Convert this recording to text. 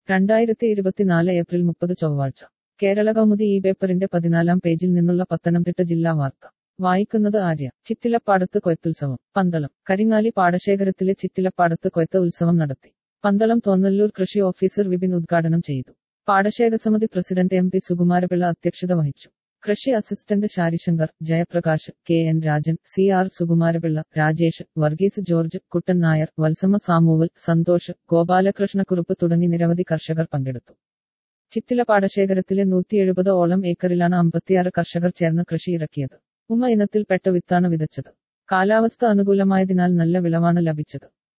രണ്ടായിരത്തി ഇരുപത്തിനാല് ഏപ്രിൽ മുപ്പത് ചൊവ്വാഴ്ച കേരള കൗമുദി ഈ പേപ്പറിന്റെ പതിനാലാം പേജിൽ നിന്നുള്ള പത്തനംതിട്ട ജില്ലാ വാർത്ത വായിക്കുന്നത് ആര്യ ചിറ്റിലപ്പാടത്ത് കൊയ്ത്തുത്സവം പന്തളം കരിങ്ങാലി പാടശേഖരത്തിലെ ചിറ്റിലപ്പാടത്ത് കൊയ്ത്ത് ഉത്സവം നടത്തി പന്തളം തോന്നല്ലൂർ കൃഷി ഓഫീസർ വിപിൻ ഉദ്ഘാടനം ചെയ്തു പാടശേഖര സമിതി പ്രസിഡന്റ് എം പി സുകുമാരപിള്ള അധ്യക്ഷത വഹിച്ചു കൃഷി assistant Sarishankar Jayaprakash K N Rajan C R Sukumarapillai Rajesh Varghese George Kuttan Nair Valsamma Samuel Santhosh Gopalakrishnakurup തുടങ്ങി നിരവധി കർഷകർ പങ്കെടുത്തു ചിറ്റില പാടശേഖരത്തിലെ നൂറ്റി എഴുപത് ഓളം ഏക്കറിലാണ് അമ്പത്തിയാറ് കർഷകർ ചേർന്ന് കൃഷി ഇറക്കിയത് ഉമ ഇനത്തിൽപ്പെട്ട വിത്താണ് വിതച്ചത് കാലാവസ്ഥ അനുകൂലമായതിനാൽ നല്ല വിളവാണ് ലഭിച്ചത്